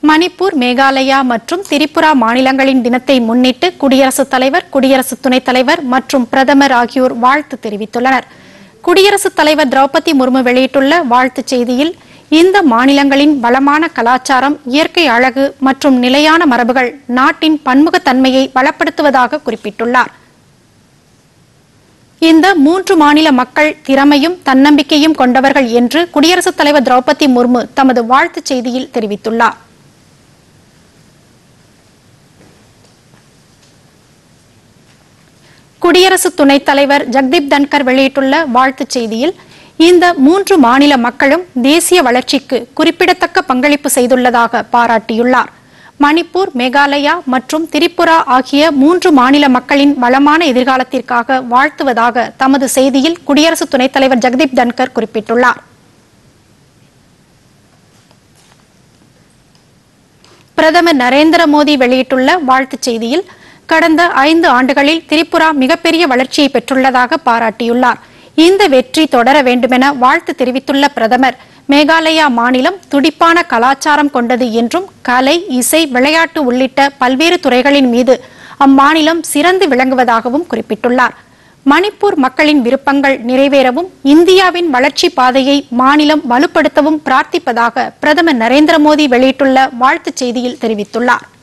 மணிப்பூர் மேகாலயா மற்றும் திரிபுரா மாநிலங்களின் தினத்தை முன்னிட்டு குடியரசுத் தலைவர் குடியரசு துணைத் தலைவர் மற்றும் பிரதமர் ஆகியோர் வாழ்த்து தெரிவித்துள்ளனர் குடியரசுத் தலைவர் திரௌபதி முர்மு வெளியிட்டுள்ள வாழ்த்துச் செய்தியில் இந்த மாநிலங்களின் வளமான கலாச்சாரம் இயற்கை அழகு மற்றும் நிலையான மரபுகள் நாட்டின் பன்முகத்தன்மையை வளப்படுத்துவதாக குறிப்பிட்டுள்ளார் இந்த மூன்று மாநில மக்கள் திறமையும் தன்னம்பிக்கையும் கொண்டவர்கள் என்று குடியரசுத் தலைவர் திரௌபதி முர்மு தமது வாழ்த்துச் செய்தியில் தெரிவித்துள்ளார் குடியரசு துணைத் தலைவர் ஜக்தீப் தன்கர் வெளியிட்டுள்ள வாழ்த்துச் செய்தியில் இந்த மூன்று மாநில மக்களும் தேசிய வளர்ச்சிக்கு குறிப்பிடத்தக்க பங்களிப்பு செய்துள்ளதாக பாராட்டியுள்ளார் மணிப்பூர் மேகாலயா மற்றும் திரிபுரா ஆகிய மூன்று மாநில மக்களின் வளமான எதிர்காலத்திற்காக வாழ்த்துவதாக தமது செய்தியில் குடியரசு துணைத் தலைவர் ஜெகதீப் தன்கர் குறிப்பிட்டுள்ளார் பிரதமர் நரேந்திர மோடி வெளியிட்டுள்ள வாழ்த்துச் செய்தியில் கடந்த ஐந்து ஆண்டுகளில் திரிபுரா மிகப்பெரிய வளர்ச்சியை பெற்றுள்ளதாக பாராட்டியுள்ளார் இந்த வெற்றி தொடர வேண்டுமென வாழ்த்து தெரிவித்துள்ள பிரதமர் மேகாலயா மாநிலம் துடிப்பான கலாச்சாரம் கொண்டது என்றும் கலை இசை விளையாட்டு உள்ளிட்ட பல்வேறு துறைகளின் மீது அம்மாநிலம் சிறந்து விளங்குவதாகவும் குறிப்பிட்டுள்ளார் மணிப்பூர் மக்களின் விருப்பங்கள் நிறைவேறவும் இந்தியாவின் வளர்ச்சி பாதையை மாநிலம் வலுப்படுத்தவும் பிரார்த்திப்பதாக பிரதமர் நரேந்திர மோடி வெளியிட்டுள்ள வாழ்த்துச் செய்தியில் தெரிவித்துள்ளார்